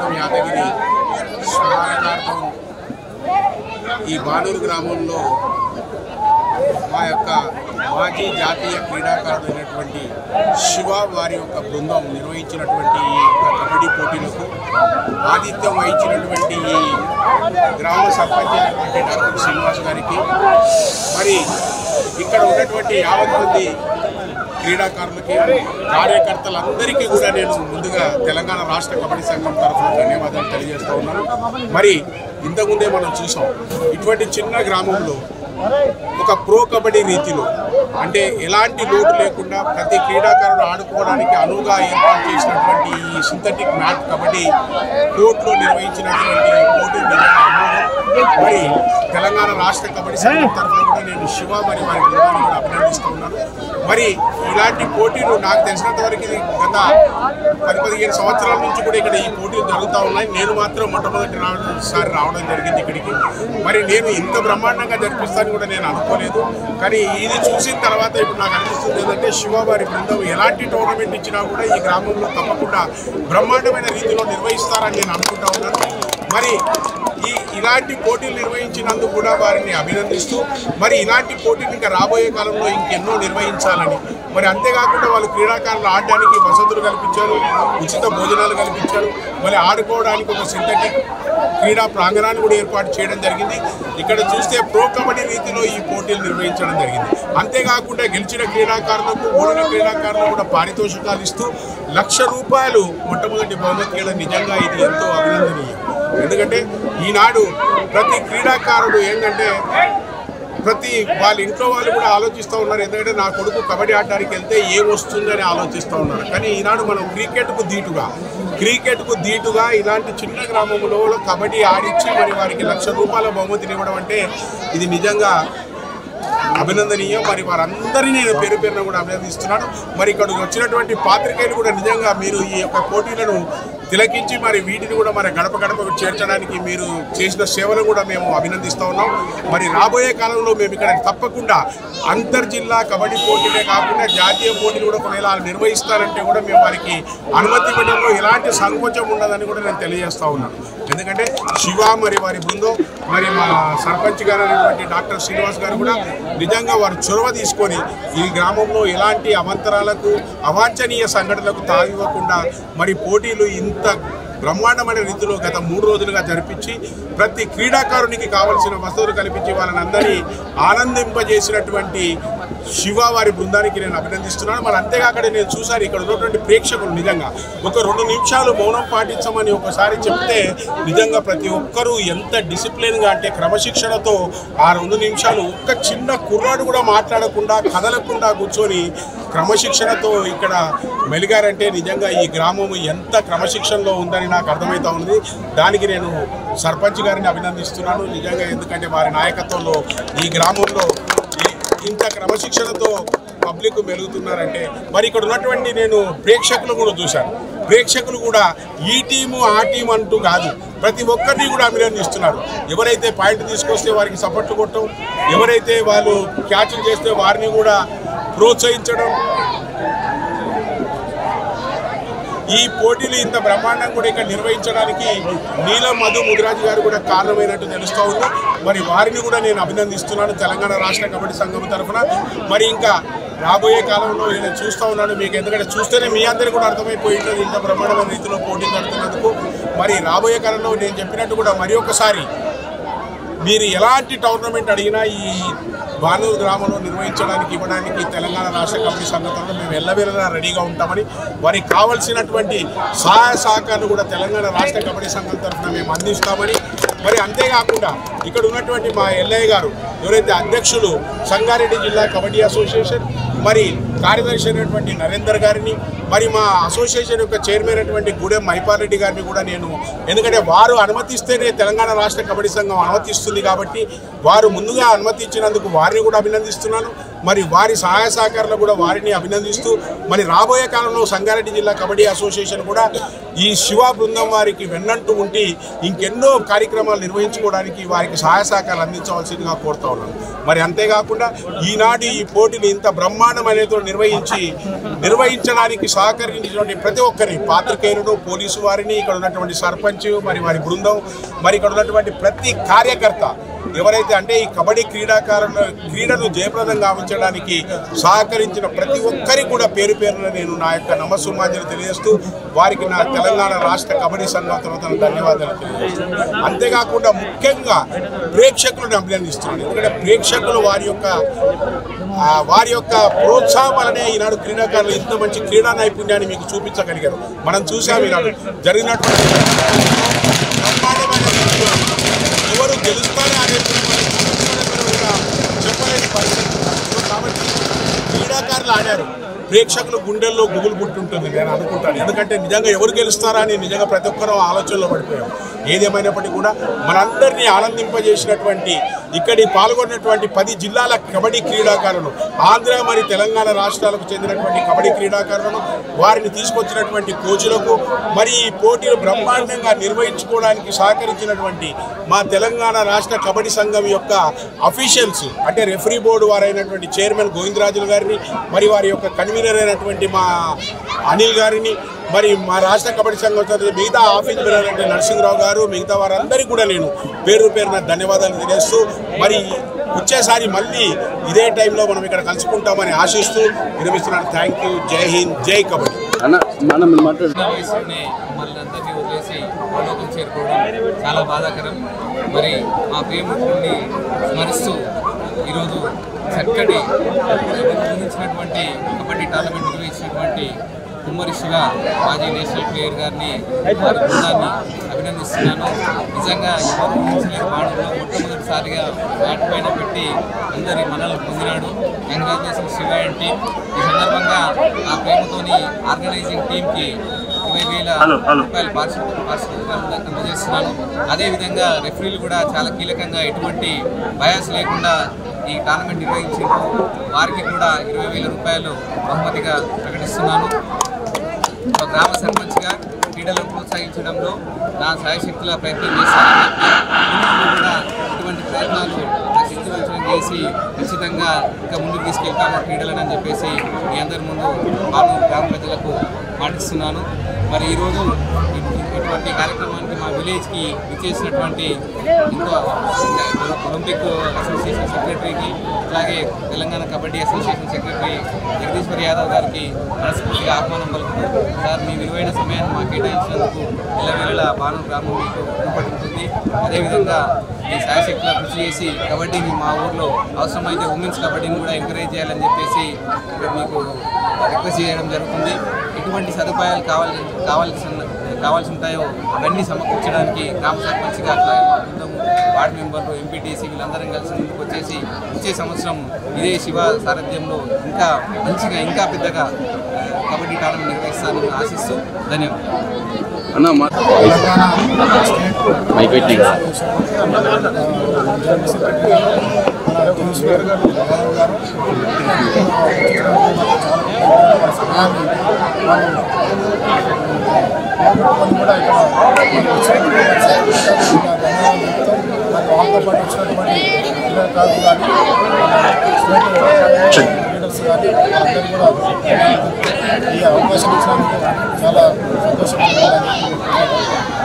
యాదగిరి స్మారకార్థం ఈ బానూరు గ్రామంలో మా యొక్క మాజీ జాతీయ క్రీడాకారుడైనటువంటి శివ వారి యొక్క బృందం నిర్వహించినటువంటి ఈ యొక్క కబడ్డీ పోటీలకు ఆతిథ్యం వహించినటువంటి ఈ గ్రామ సర్పంచ్ అయినటువంటి డాక్టర్ శ్రీనివాస్ గారికి మరి ఇక్కడ ఉన్నటువంటి యావత్ మంది క్రీడాకారులకి కార్యకర్తలందరికీ కూడా నేను ముందుగా తెలంగాణ రాష్ట్ర కబడ్డీ సంఘం తరఫున ధన్యవాదాలు తెలియజేస్తా ఉన్నాను మరి ఇంతకుముందే మనం చూసాం ఇటువంటి చిన్న గ్రామంలో ఒక ప్రో కబడ్డీ రీతిలో అంటే ఎలాంటి లోటు లేకుండా ప్రతి క్రీడాకారుడు ఆడుకోవడానికి అనువుగా ఏర్పాటు చేసినటువంటి ఈ సింథటిక్ మ్యాట్ కబడ్డీ కోర్టులో నిర్వహించినటువంటి పోటీలు నిజంగా అమోఘం. మరి తెలంగాణ రాష్ట్ర కబడ్డీ సంఘం తరఫున కూడా నేను శివ మరి వారి బృందాన్ని కూడా అభినందిస్తూ ఉన్నాను మరి ఇలాంటి పోటీలు నాకు తెలిసినంత వరకు ఇది గత పది పదిహేను సంవత్సరాల నుంచి కూడా ఇక్కడ ఈ పోటీలు జరుగుతూ ఉన్నాయి నేను మాత్రం మొట్టమొదటి సారి రావడం జరిగింది ఇక్కడికి మరి నేను ఇంత బ్రహ్మాండంగా జరిపిస్తానని కూడా నేను అనుకోలేదు కానీ ఇది చూసిన తర్వాత ఇప్పుడు నాకు అనిపిస్తుంది ఏంటంటే శివవారి బృందం ఎలాంటి టోర్నమెంట్ ఇచ్చినా కూడా ఈ గ్రామంలో తప్పకుండా బ్రహ్మాండమైన రీతిలో నిర్వహిస్తారని నేను అనుకుంటా ఉన్నాను మరి ఈ ఇలాంటి పోటీలు నిర్వహించినందుకు కూడా వారిని అభినందిస్తూ మరి ఇలాంటి పోటీలు ఇంకా రాబోయే కాలంలో ఇంకెన్నో నిర్వహించాలని మరి అంతేకాకుండా వాళ్ళు క్రీడాకారులు ఆడడానికి వసతులు కల్పించారు ఉచిత భోజనాలు కల్పించారు మరి ఆడుకోవడానికి ఒక సింథటిక్ క్రీడా ప్రాంగణాన్ని కూడా ఏర్పాటు చేయడం జరిగింది ఇక్కడ చూస్తే ప్రో కబడ్డీ రీతిలో ఈ పోటీలు నిర్వహించడం జరిగింది అంతేకాకుండా గెలిచిన క్రీడాకారులకు ఓడిన క్రీడాకారులకు కూడా పారితోషికాలు ఇస్తూ లక్ష రూపాయలు మొట్టమొదటి బహుమతి ఇవ్వడం నిజంగా ఇది ఎంతో అభినందనీయం ఎందుకంటే ఈనాడు ప్రతి క్రీడాకారుడు ఏంటంటే ప్రతి వాళ్ళ ఇంట్లో వాళ్ళు కూడా ఆలోచిస్తూ ఉన్నారు ఎందుకంటే నా కొడుకు కబడ్డీ ఆడడానికి వెళ్తే ఏం వస్తుందని ఆలోచిస్తూ ఉన్నారు కానీ ఈనాడు మనం క్రికెట్కు ధీటుగా క్రికెట్కు ధీటుగా ఇలాంటి చిన్న గ్రామంలో కబడ్డీ ఆడించి మరి వారికి లక్ష రూపాయల బహుమతిని ఇవ్వడం అంటే ఇది నిజంగా అభినందనీయం మరి వారందరినీ నేను పేరు పేరున కూడా అభినందిస్తున్నాను మరి ఇక్కడికి వచ్చినటువంటి పాత్రికేయులు కూడా నిజంగా మీరు ఈ యొక్క పోటీలను తిలకించి మరి వీటిని కూడా మరి గడప గడపకు చేర్చడానికి మీరు చేసిన సేవలు కూడా మేము అభినందిస్తూ ఉన్నాం మరి రాబోయే కాలంలో మేము ఇక్కడ తప్పకుండా అంతర్జిల్లా కబడ్డీ పోటీలే కాకుండా జాతీయ పోటీలు కూడా ఒకవేళ వాళ్ళు నిర్వహిస్తారంటే కూడా మేము వారికి అనుమతి ఇవ్వడంలో ఎలాంటి సంకోచం ఉండదని కూడా నేను తెలియజేస్తా ఉన్నాను ఎందుకంటే శివ మరి వారి బృందం మరి మా సర్పంచ్ గారు అయినటువంటి డాక్టర్ శ్రీనివాస్ గారు కూడా నిజంగా వారు చొరవ తీసుకొని ఈ గ్రామంలో ఎలాంటి అవంతరాలకు అవాంఛనీయ సంఘటనలకు తావివ్వకుండా మరి పోటీలు ఇంత బ్రహ్మాండమైన రీతిలో గత మూడు రోజులుగా జరిపించి ప్రతి క్రీడాకారునికి కావలసిన వసతులు కల్పించి వాళ్ళని అందరినీ ఆనందింపజేసినటువంటి శివ వారి బృందానికి నేను అభినందిస్తున్నాను మరి అంతేకాక నేను చూశాను ఇక్కడ ఉన్నటువంటి ప్రేక్షకులు నిజంగా ఒక రెండు నిమిషాలు మౌనం పాటించమని ఒకసారి చెప్తే నిజంగా ప్రతి ఒక్కరూ ఎంత డిసిప్లిన్గా అంటే క్రమశిక్షణతో ఆ రెండు నిమిషాలు ఒక్క చిన్న కుర్రాడు కూడా మాట్లాడకుండా కదలకుండా కూర్చొని క్రమశిక్షణతో ఇక్కడ మెలిగారంటే నిజంగా ఈ గ్రామం ఎంత క్రమశిక్షణలో ఉందని నాకు అర్థమవుతా ఉంది దానికి నేను సర్పంచ్ గారిని అభినందిస్తున్నాను నిజంగా ఎందుకంటే వారి నాయకత్వంలో ఈ గ్రామంలో ఈ- ఇంత క్రమశిక్షణతో పబ్లిక్ మెలుగుతున్నారంటే మరి ఇక్కడ ఉన్నటువంటి నేను ప్రేక్షకులు కూడా చూశాను ప్రేక్షకులు కూడా ఈ టీము ఆ టీం అంటూ కాదు ప్రతి ఒక్కరిని కూడా అభినందిస్తున్నారు ఎవరైతే పాయింట్ తీసుకొస్తే వారికి సపోర్ట్ కొట్టడం ఎవరైతే వాళ్ళు క్యాచ్లు చేస్తే వారిని కూడా ప్రోత్సహించడం ఈ పోటీలు ఇంత బ్రహ్మాండం కూడా ఇక్కడ నిర్వహించడానికి నీలం మధు ముదిరాజు గారు కూడా కారణమైనట్టు తెలుస్తూ ఉంది మరి వారిని కూడా నేను అభినందిస్తున్నాను తెలంగాణ రాష్ట్ర కబడ్డీ సంఘం తరఫున మరి ఇంకా రాబోయే కాలంలో నేను చూస్తూ ఉన్నాను మీకు ఎందుకంటే చూస్తేనే మీ అందరికీ కూడా అర్థమైపోయి ఉంటుంది ఇంత బ్రహ్మాండమైన రీతిలో పోటీ జరుగుతున్నందుకు మరి రాబోయే కాలంలో నేను చెప్పినట్టు కూడా మరి ఒకసారి మీరు ఎలాంటి టోర్నమెంట్ అడిగినా ఈ బానూరు గ్రామంలో నిర్వహించడానికి ఇవ్వడానికి తెలంగాణ రాష్ట్ర కబడ్డీ సంఘటనలో మేము ఎల్లవేళలా రెడీగా ఉంటామని వారికి కావలసినటువంటి సహాయ సహకారాలు కూడా తెలంగాణ రాష్ట్ర కబడ్డీ సంఘం తరఫున మేము అందిస్తామని మరి అంతేకాకుండా ఇక్కడ ఉన్నటువంటి మా ఎల్ఐ గారు ఎవరైతే అధ్యక్షులు సంగారెడ్డి జిల్లా కబడ్డీ అసోసియేషన్ మరి కార్యదర్శి అయినటువంటి నరేందర్ గారిని మరి మా అసోసియేషన్ యొక్క చైర్మన్ అయినటువంటి గూడెం మైపాల్ రెడ్డి గారిని కూడా నేను ఎందుకంటే వారు అనుమతిస్తేనే తెలంగాణ రాష్ట్ర కబడ్డీ సంఘం అనుమతిస్తుంది కాబట్టి వారు ముందుగా అనుమతి ఇచ్చినందుకు వారిని కూడా అభినందిస్తున్నాను మరి వారి సహాయ సహకారాలు కూడా వారిని అభినందిస్తూ మరి రాబోయే కాలంలో సంగారెడ్డి జిల్లా కబడ్డీ అసోసియేషన్ కూడా ఈ శివ బృందం వారికి వెన్నంటూ ఉండి ఇంకెన్నో కార్యక్రమాలు నిర్వహించుకోవడానికి వారికి సహాయ సహకారాలు అందించవలసిందిగా కోరుతా ఉన్నాను మరి అంతేకాకుండా ఈనాడు ఈ పోటీని ఇంత బ్రహ్మాండమైనతో నిర్వహించి నిర్వహించడానికి సహకరించినటువంటి ప్రతి ఒక్కరి పాత్రికేయులను పోలీసు వారిని ఇక్కడ ఉన్నటువంటి సర్పంచ్ మరి వారి బృందం మరి ఇక్కడ ఉన్నటువంటి ప్రతి కార్యకర్త ఎవరైతే అంటే ఈ కబడ్డీ క్రీడాకారుల క్రీడను జయప్రదం గావించడానికి సహకరించిన ప్రతి ఒక్కరికి కూడా పేరు పేరున నేను నా యొక్క నమస్సుమాంజలి తెలియజేస్తూ వారికి నా తెలంగాణ రాష్ట్ర కబడ్డీ సంఘం తరఫున ధన్యవాదాలు తెలియజేస్తున్నాను అంతేకాకుండా ముఖ్యంగా ప్రేక్షకులను అభినందిస్తున్నాను ఎందుకంటే ప్రేక్షకులు వారి యొక్క ఆ, వారి యొక్క ప్రోత్సాహం వలనే ఈనాడు క్రీడాకారులు ఇంత మంచి క్రీడా నైపుణ్యాన్ని మీకు చూపించగలిగారు మనం చూసాం ఈనాడు జరిగినటువంటి బ్రహ్మాండమైన ఎవరు గెలుస్తారో అనేటువంటి కూడా చెప్పలేని పరిస్థితి కాబట్టి క్రీడాకారులు ఆడారు ప్రేక్షకులు గుండెల్లో గుబులు పుట్టుంటుంది నేను అనుకుంటాను ఎందుకంటే నిజంగా ఎవరు గెలుస్తారా అని నిజంగా ప్రతి ఒక్కరూ ఆలోచనలో పడిపోయాం ఏదేమైనప్పటికీ కూడా మనందరినీ ఆనందింపజేసినటువంటి ఇక్కడి పాల్గొన్నటువంటి పది జిల్లాల కబడ్డీ క్రీడాకారులు ఆంధ్ర మరియు తెలంగాణ రాష్ట్రాలకు చెందినటువంటి కబడ్డీ క్రీడాకారులను వారిని తీసుకొచ్చినటువంటి కోచులకు మరి ఈ పోటీలు బ్రహ్మాండంగా నిర్వహించుకోవడానికి సహకరించినటువంటి మా తెలంగాణ రాష్ట్ర కబడ్డీ సంఘం యొక్క అఫీషియల్స్ అంటే రెఫరీ బోర్డు వారైనటువంటి చైర్మన్ గోవిందరాజులు గారిని మరి వారి యొక్క కన్వీనర్ అయినటువంటి మా అనిల్ గారిని మరి మా రాష్ట్ర కబడ్డీ సంఘం తరఫున మిగతా ఆఫీస్ అయినటువంటి నరసింహరావు గారు మిగతా వారందరికీ కూడా నేను పేరు పేరున ధన్యవాదాలు తెలియజేస్తూ మరి వచ్చేసారి మళ్ళీ ఇదే టైంలో మనం ఇక్కడ కలుసుకుంటామని ఆశిస్తూ విరమిస్తున్నాను థ్యాంక్ యూ జై హింద్ జై కబడ్డీ అన్న మనం మాట్లాడు చిన్న వయసులోనే మమ్మల్ని అందరినీ వదిలేసి పరలోకం చేరుకోవడం చాలా బాధాకరం మరి మా ప్రేమికుడిని స్మరిస్తూ ఈరోజు చక్కటి నిర్వహించినటువంటి కబడ్డీ టోర్నమెంట్ నిర్వహించినటువంటి కుమ్మరి శివ మాజీ నేషనల్ ప్లేయర్ గారిని వారి బృందాన్ని అభినందిస్తున్నాను నిజంగా ఎవరు ఊహించలేని బాణంలో మొట్టమొదటిసారిగా బ్యాట్ పైన పెట్టి అందరి మనల్ని పొందినాడు కంగ్రాచులేషన్ శివ అండ్ టీం ఈ సందర్భంగా ఆ ప్రేమతోని ఆర్గనైజింగ్ టీంకి ఇరవై వేల రూపాయలు పారిశ్రామిక పారిశ్రామిక అందజేస్తున్నాను అదేవిధంగా రెఫరీలు కూడా చాలా కీలకంగా ఎటువంటి బయాస్ లేకుండా ఈ టోర్నమెంట్ నిర్వహించారు వారికి కూడా ఇరవై వేల రూపాయలు బహుమతిగా ప్రకటిస్తున్నాను ఒక గ్రామ సర్పంచ్గా క్రీడలను ప్రోత్సహించడంలో నా సాయశక్తుల ప్రయత్నం చేస్తానని చెప్పి ముందు కూడా ఇటువంటి ప్రయత్నాలు నా శక్తివంచనం చేసి ఖచ్చితంగా ఇంకా ముందుకు తీసుకెళ్తాము క్రీడలను అని చెప్పేసి మీ అందరి ముందు బాలు గ్రామ ప్రజలకు పాటిస్తున్నాను మరి ఈరోజు ఇ- ఇటువంటి కార్యక్రమానికి మా విలేజ్కి ఇచ్చేసినటువంటి ఇంకో ఒలింపిక్ అసోసియేషన్ సెక్రటరీకి అలాగే తెలంగాణ కబడ్డీ అసోసియేషన్ సెక్రటరీ జగదీశ్వర్ యాదవ్ గారికి మనస్ఫూర్తిగా ఆహ్వానం పలుకుతూ సార్ మీ విలువైన సమయాన్ని మాకు కేటాయించినందుకు ఇళ్ళవేళ బాను గ్రామం మీకు రుణపడి ఉంటుంది అదేవిధంగా ఈ శాయశక్తిలో కృషి చేసి కబడ్డీని మా ఊర్లో అవసరమైతే ఉమెన్స్ కబడ్డీని కూడా ఎంకరేజ్ చేయాలని చెప్పేసి ఇక్కడ మీకు రిక్వెస్ట్ చేయడం జరుగుతుంది ఎటువంటి సదుపాయాలు కావాలి కావాల్సిన కావాల్సి ఉంటాయో అవన్నీ సమకూర్చడానికి గ్రామ సర్పంచ్గా అట్లాగే మా బృందము వార్డు మెంబర్లు ఎంపీటీసీ వీళ్ళందరం కలిసి ముందుకు వచ్చేసి వచ్చే సంవత్సరం ఇదే శివ సారథ్యంలో ఇంకా మంచిగా ఇంకా పెద్దగా ఆ, కబడ్డీ టోర్నమెంట్ నిర్వహిస్తానని ఆశిస్తూ ధన్యవాదాలు అన్న మా మైక్ పెట్టి కదా కొన్ని కూడా ఇక్కడ వాళ్ళతో పాటు వచ్చినటువంటి క్రీడాకారులు కానీ స్టేట్ లీడర్స్ కానీ అందరూ కూడా ఈ అవకాశం ఇచ్చినందుకు చాలా సంతోషంగా ఉందని